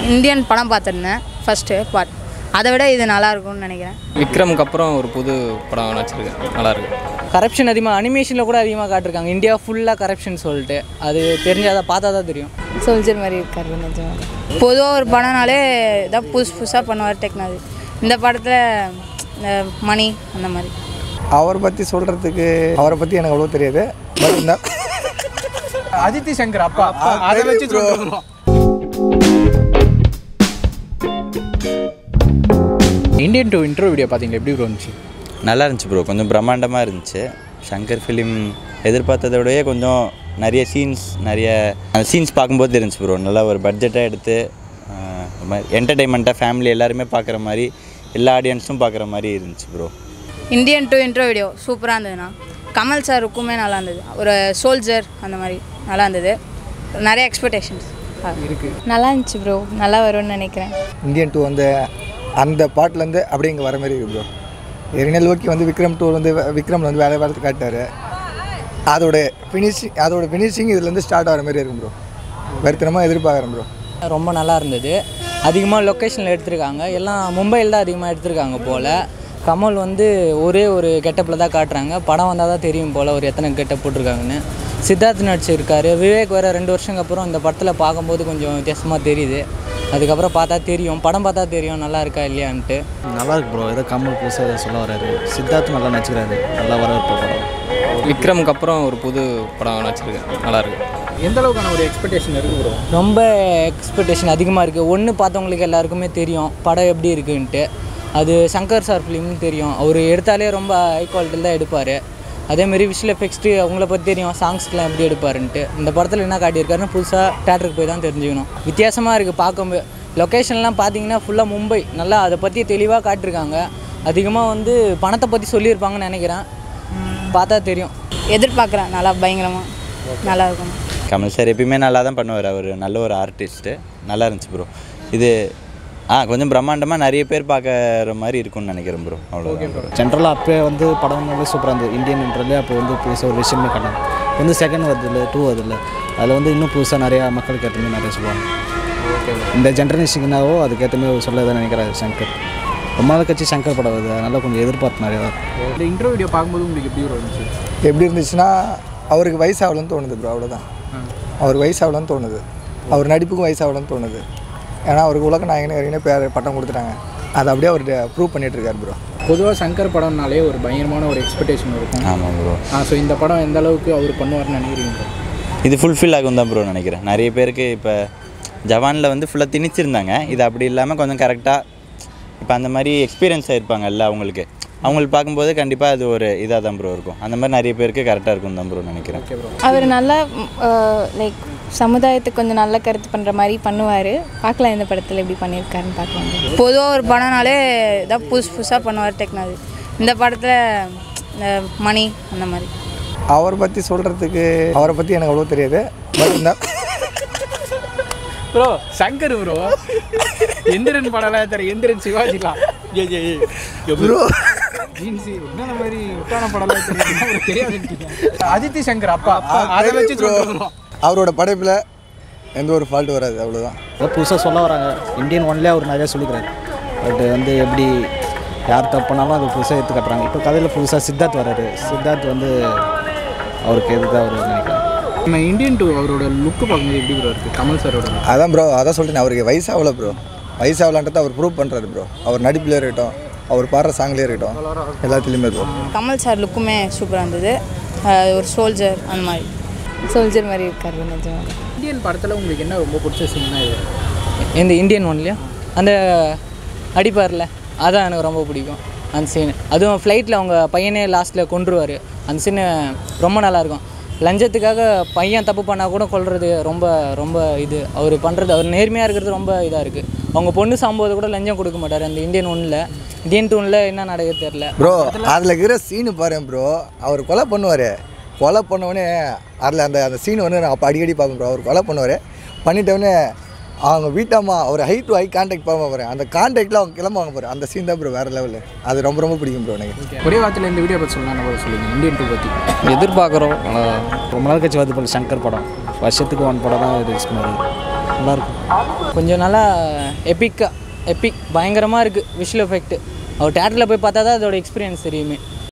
Indian படம் பார்த்துருந்தேன் first part அதை விட இது நல்லா இருக்கும்னு நினைக்கிறேன் விக்ரமுக்கு அப்புறம் ஒரு புது படம் நடிச்சிருக்கேன் நல்லா இருக்கு கரப்ஷன் அதிகமாக அனிமேஷனில் கூட அதிகமாக காட்டிருக்காங்க இந்தியா ஃபுல்லாக கரப்ஷன் சொல்லிட்டு அது தெரிஞ்சால் அதை பார்த்தா தான் தெரியும் சோல்ஜர் மாதிரி இருக்காரு நிஜமாக பொதுவாக ஒரு படம்னாலே இதான் புதுசு புதுசாக பண்ணுவார் டெக்னாலஜி இந்த படத்தில் இந்த மணி அந்த மாதிரி அவரை பற்றி சொல்கிறதுக்கு அவரை பற்றி எனக்கு அவ்வளோ தெரியாது பட் இந்த அதித்தி சங்கர் அப்பா அதை வச்சு சொல்றோம் இந்தியன் டூ இன்ட்ரோ வீடியோ பார்த்தீங்களா எப்படி ப்ரோ இருந்துச்சு நல்லா இருந்துச்சு ப்ரோ கொஞ்சம் பிரம்மாண்டமாக இருந்துச்சு சங்கர் ஃபிலிம் எதிர்பார்த்ததை விடவே கொஞ்சம் நிறைய சீன்ஸ் நிறைய அந்த சீன்ஸ் பார்க்கும்போது இருந்துச்சு ப்ரோ நல்லா ஒரு பட்ஜெட்டாக எடுத்து ஆஹ், ஒரு மாதிரி என்டர்டெயின்மெண்ட்டாக ஃபேமிலி எல்லாருமே பார்க்குற மாதிரி எல்லா ஆடியன்ஸும் பார்க்குற மாதிரி இருந்துச்சு bro Indian two intro video சூப்பராக இருந்ததுண்ணா கமல் சாருக்குமே நல்லா இருந்தது ஒரு சோல்ஜர் அந்த மாதிரி நல்லா இருந்தது நிறைய எக்ஸ்பெக்டேஷன்ஸ் நல்லா இருந்துச்சு ப்ரோ நல்லா வரும்னு நினைக்கிறேன் இந்தியன் டூ வந்து அந்த பாட்டிலேருந்து அப்படியே இங்கே வர மாதிரி இருக்கு ப்ரோ எரினல் ஓகே வந்து விக்ரம் டூ வந்து விக்ரமில் வந்து வேலை வேலை காட்டாரு அதோட ஃபினிஷிங் அதோட ஃபினிஷிங் இதுலேருந்து ஸ்டார்ட் ஆகிற மாதிரி இருக்கும் ப்ரோ வருத்தனமாக எதிர்பார்க்குறேன் ப்ரோ ரொம்ப நல்லா இருந்தது அதிகமாக லொக்கேஷனில் எடுத்திருக்காங்க எல்லாம் மும்பையில் தான் அதிகமாக எடுத்திருக்காங்க போல் கமல் வந்து ஒரே ஒரு கெட்டப்பில் தான் காட்டுறாங்க படம் வந்தால் தான் தெரியும் போல் ஒரு எத்தனை கெட்டப் போட்டிருக்காங்கன்னு சித்தார்த் நடிச்சிருக்காரு விவேக் வேறு ரெண்டு வருஷங்க அப்புறம் இந்த படத்தில் பார்க்கும்போது கொஞ்சம் வித்தியாசமாக தெரியுது அதுக்கப்புறம் பார்த்தா தெரியும் படம் பார்த்தா தெரியும் நல்லா இருக்கா இல்லையான்ட்டு நல்லா இருக்கு ப்ரோ ஏதோ கமல் புதுசாக ஏதோ சொல்ல வராரு சித்தார்த் நல்லா நடிச்சுக்கிறாரு நல்லா வரவேற்பு படம் விக்ரமுக்கு அப்புறம் ஒரு புது படம் நடிச்சிருக்கேன் நல்லா இருக்கு எந்த அளவுக்கான ஒரு எக்ஸ்பெக்டேஷன் இருக்கு ப்ரோ ரொம்ப எக்ஸ்பெக்டேஷன் அதிகமாக இருக்குது ஒன்று பார்த்தவங்களுக்கு எல்லாருக்குமே தெரியும் படம் எப்படி இருக்குன்ட்டு அது சங்கர் சார் ஃபிலிம்னு தெரியும் அவர் எடுத்தாலே ரொம்ப ஹை குவாலிட்டியில் தான் எடுப்பார் அதேமாரி விஷுவல் எஃபெக்ட்ஸ்ட்டு அவங்கள பற்றி தெரியும் சாங்ஸ்க்கெலாம் எப்படி எடுப்பாருன்ட்டு இந்த படத்தில் என்ன காட்டியிருக்காருன்னு புதுசாக தேட்டருக்கு போய் தான் தெரிஞ்சுக்கணும் வித்தியாசமாக இருக்குது பார்க்கும்போது லொக்கேஷன்லாம் பார்த்தீங்கன்னா ஃபுல்லாக மும்பை நல்லா அதை பற்றி தெளிவாக காட்டியிருக்காங்க அதிகமாக வந்து பணத்தை பற்றி சொல்லியிருப்பாங்கன்னு நினைக்கிறேன் பார்த்தா தெரியும் எதிர்பார்க்குறேன் நல்லா பயங்கரமாக நல்லா இருக்கும் கமல் சார் எப்பயுமே நல்லா தான் பண்ணுவார் அவர் நல்ல ஒரு ஆர்டிஸ்ட்டு நல்லா இருந்துச்சு ப்ரோ இது ஆ கொஞ்சம் பிரம்மாண்டமாக நிறைய பேர் பார்க்குற மாதிரி இருக்கும்னு நினைக்கிறேன் ப்ரோ அவ்வளோதான் ப்ரோ ஜென்ரலாக அப்போ வந்து படம் வந்து சூப்பராக இருந்தது இந்தியன்ன்றதுலே அப்போ வந்து புதுசாக ஒரு விஷயமே காட்டாங்க இப்போ வந்து செகண்ட் வருது இல்லை டூ வருது இல்லை அதில் வந்து இன்னும் புதுசாக நிறையா மக்களுக்கு ஏற்ற மாதிரி நிறைய சொல்லுவாங்க இந்த ஜென்ரேஷனுக்குனாவோ அதுக்கேற்ற மாதிரி சொல்ல தான் நினைக்கிறாரு சங்கர் ரொம்ப நாள் கட்சி சங்கர் படம் வருது அதனால் கொஞ்சம் எதிர்பார்ப்பு நிறையா தான் இருக்கு. இந்த இன்ட்ரோ வீடியோ பார்க்கும்போது உங்களுக்கு எப்படி ப்ரோ இருந்துச்சு எப்படி இருந்துச்சுன்னா அவருக்கு வயசாகலன்னு தோணுது ப்ரோ அவ்வளோதான் அவருக்கு வயசாகலன்னு தோணுது அவர் நடிப்புக்கும் வயசாகலன்னு தோணுது ஏன்னா அவருக்கு உலக நாயகனே ஏற்கனவே பேர் பட்டம் கொடுத்துட்டாங்க அதை அப்படியே அவர் ப்ரூவ் பண்ணிட்டு இருக்காரு ப்ரோ பொதுவாக சங்கர் படம்னாலே ஒரு பயங்கரமான ஒரு எக்ஸ்பெக்டேஷன் இருக்கும் ஆமாம் ப்ரோ ஆ ஸோ இந்த படம் எந்த அளவுக்கு அவர் பண்ணுவார்னு நினைக்கிறீங்க bro? இது ஃபுல்ஃபில் ஆகும் தான் ப்ரோ நினைக்கிறேன் நிறைய பேருக்கு இப்போ ஜவானில் வந்து ஃபுல்லாக திணிச்சிருந்தாங்க இது அப்படி இல்லாமல் கொஞ்சம் கரெக்டாக இப்போ அந்த மாதிரி எக்ஸ்பீரியன்ஸ் ஆயிருப்பாங்கல்ல அவங்களுக்கு அவங்களுக்கு பார்க்கும்போது கண்டிப்பாக அது ஒரு இதாக தான் ப்ரோ இருக்கும் அந்த மாதிரி நிறைய பேருக்கு கரெக்டாக இருக்கும் தான் ப்ரோ நினைக்கிறேன் அவர் நல்லா லைக் சமுதாயத்துக்கு கொஞ்சம் நல்ல கருத்து பண்ணுற மாதிரி பண்ணுவார் பார்க்கலாம் இந்த படத்தில் எப்படி பண்ணியிருக்காருன்னு பார்க்கலாம் பொதுவாக ஒரு படம்னாலே இதான் புதுசு புதுசாக பண்ணுவார் டெக்னாலஜி இந்த படத்தில் இந்த மணி அந்த மாதிரி அவரை பற்றி சொல்கிறதுக்கு அவரை பற்றி எனக்கு அவ்வளோ தெரியாது பட் இந்த ப்ரோ சங்கர் ப்ரோ எந்திரன் படம்லாம் தர எந்திரன் சிவாஜிலாம் ப்ரோ ஜீன்ஸி என்ன மாதிரி விட்டான படம்லாம் தெரியும் தெரியாது அதித்தி சங்கர் அப்பா அதை வச்சு சொல்றோம் அவரோட படைப்பில் எந்த ஒரு ஃபால்ட் வராது அவ்வளோதான் ஏதோ புதுசாக சொல்ல வராங்க இந்தியன் ஒன்லேயே அவர் நிறையா சொல்லிக்கிறாரு பட் வந்து எப்படி யார் தப்பு பண்ணாலும் அது புதுசாக எடுத்து காட்டுறாங்க இப்போ கதையில் புதுசாக சித்தார்த் வராரு சித்தார்த் வந்து அவருக்கு எதுக்கு அவர் நினைக்கிறேன் நம்ம இந்தியன் டூ அவரோட லுக்கு பார்க்கும்போது எப்படி ப்ரோ இருக்கு கமல் சாரோட அதான் ப்ரோ அதான் சொல்லிட்டேன் அவருக்கு வயசாகல ப்ரோ வயசாகலான்றதை அவர் ப்ரூவ் பண்ணுறாரு ப்ரோ அவர் நடிப்புலேயே இருக்கட்டும் அவர் பாடுற சாங்லேயே இருக்கட்டும் எல்லாத்துலேயுமே ப்ரோ கமல் சார் லுக்குமே சூப்பராக இருந்தது அஹ் ஒரு சோல்ஜர் அந்த மாதிரி சோல்ஜர் மாதிரி இருக்காரு நிஜமாக இந்தியன் படத்தில் உங்களுக்கு என்ன ரொம்ப பிடிச்ச சீன்னா இது இந்த இந்தியன் ஒன்லையா அந்த அடிப்பார்ல அதான் எனக்கு ரொம்ப பிடிக்கும் அந்த சீனு அதுவும் ஃப்ளைட்டில் அவங்க பையனே லாஸ்ட்டில் கொன்றுவார் அந்த சீனு ரொம்ப நல்லாயிருக்கும் லஞ்சத்துக்காக பையன் தப்பு பண்ணால் கூட கொல்றது ரொம்ப ரொம்ப இது அவர் பண்ணுறது அவர் நேர்மையாக இருக்கிறது ரொம்ப இதாக இருக்குது அவங்க பொண்ணு சாம்போது கூட லஞ்சம் கொடுக்க மாட்டார் அந்த இந்தியன் ஒன்றில் இந்தியன் டூனில் என்ன நடக்குது தெரில ப்ரோ அதில் இருக்கிற சீனு பாரு ப்ரோ அவர் கொலை பண்ணுவார் கொலை பண்ணவொடனே அதில் அந்த அந்த சீன் வந்து நான் அப்போ அடிக்கடி பார்ப்பேன் ப்ரோ அவர் கொலை பண்ணுவார் பண்ணிட்டவொடனே அவங்க வீட்டம்மா அவர் ஹை டு ஹை கான்டாக்ட் பார்ப்பேன் பாரு அந்த கான்டாக்டில் அவங்க கிளம்புவாங்க பாரு அந்த சீன் தான் ப்ரோ வேறு லெவலு அது ரொம்ப ரொம்ப பிடிக்கும் ப்ரோ எனக்கு ஒரே வார்த்தையில் இந்த வீடியோ பற்றி சொல்லலாம் நம்ம சொல்லுங்க இந்தியன் டூ பற்றி எதிர்பார்க்குறோம் ஆனால் ரொம்ப நாள் கட்சி வருது போல சங்கர் படம் வருஷத்துக்கு ஒன் படம் தான் ரிலீஸ் பண்ணுவார் நல்லாயிருக்கும் கொஞ்சம் நல்லா எப்பிக்காக எப்பிக் பயங்கரமாக இருக்குது விஷுவல் எஃபெக்ட் அவர் தேட்டரில் போய் பார்த்தா தான் அதோட எக்ஸ்பீரியன்ஸ் தெரியுமே